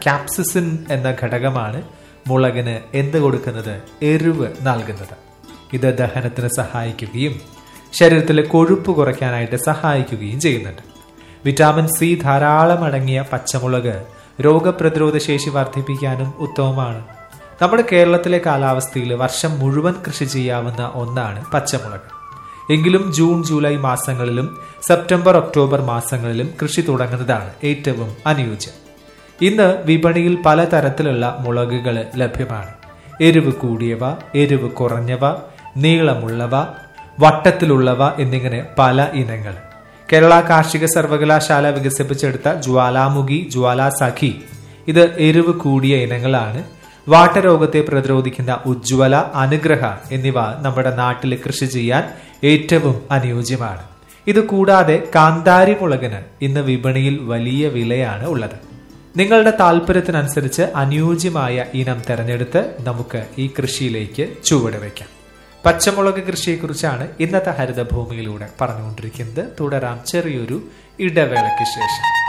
ക്യാപ്സിസിൻ എന്ന ഘടകമാണ് മുളകിന് എന്ത് കൊടുക്കുന്നത് എരിവ് നൽകുന്നത് ഇത് ദഹനത്തിന് സഹായിക്കുകയും ശരീരത്തിലെ കൊഴുപ്പ് കുറയ്ക്കാനായിട്ട് സഹായിക്കുകയും ചെയ്യുന്നുണ്ട് വിറ്റാമിൻ സി ധാരാളം അടങ്ങിയ പച്ചമുളക് രോഗപ്രതിരോധ ശേഷി വർദ്ധിപ്പിക്കാനും ഉത്തമമാണ് നമ്മുടെ കേരളത്തിലെ കാലാവസ്ഥയിൽ വർഷം മുഴുവൻ കൃഷി ചെയ്യാവുന്ന ഒന്നാണ് പച്ചമുളക് എങ്കിലും ജൂൺ ജൂലൈ മാസങ്ങളിലും സെപ്റ്റംബർ ഒക്ടോബർ മാസങ്ങളിലും കൃഷി തുടങ്ങുന്നതാണ് ഏറ്റവും അനുയോജ്യം ഇന്ന് വിപണിയിൽ പലതരത്തിലുള്ള മുളകുകൾ ലഭ്യമാണ് എരിവ് കൂടിയവ എരിവ് കുറഞ്ഞവ നീളമുള്ളവ വട്ടത്തിലുള്ളവ എന്നിങ്ങനെ പല ഇനങ്ങൾ കേരള കാർഷിക സർവകലാശാല വികസിപ്പിച്ചെടുത്ത ജ്വാലാമുഖി ജ്വാലാസഖി ഇത് എരിവ് കൂടിയ ഇനങ്ങളാണ് വാട്ടരോഗത്തെ പ്രതിരോധിക്കുന്ന ഉജ്ജ്വല അനുഗ്രഹ എന്നിവ നമ്മുടെ നാട്ടിൽ കൃഷി ചെയ്യാൻ ഏറ്റവും അനുയോജ്യമാണ് ഇത് കൂടാതെ കാന്താരി മുളകിന് ഇന്ന് വിപണിയിൽ വലിയ വിലയാണ് ഉള്ളത് നിങ്ങളുടെ താല്പര്യത്തിനനുസരിച്ച് അനുയോജ്യമായ ഇനം തെരഞ്ഞെടുത്ത് നമുക്ക് ഈ കൃഷിയിലേക്ക് ചുവടുവെക്കാം പച്ചമുളക് കൃഷിയെക്കുറിച്ചാണ് ഇന്നത്തെ ഹരിതഭൂമിയിലൂടെ പറഞ്ഞുകൊണ്ടിരിക്കുന്നത് തുടരാം ചെറിയൊരു ഇടവേളയ്ക്ക് ശേഷം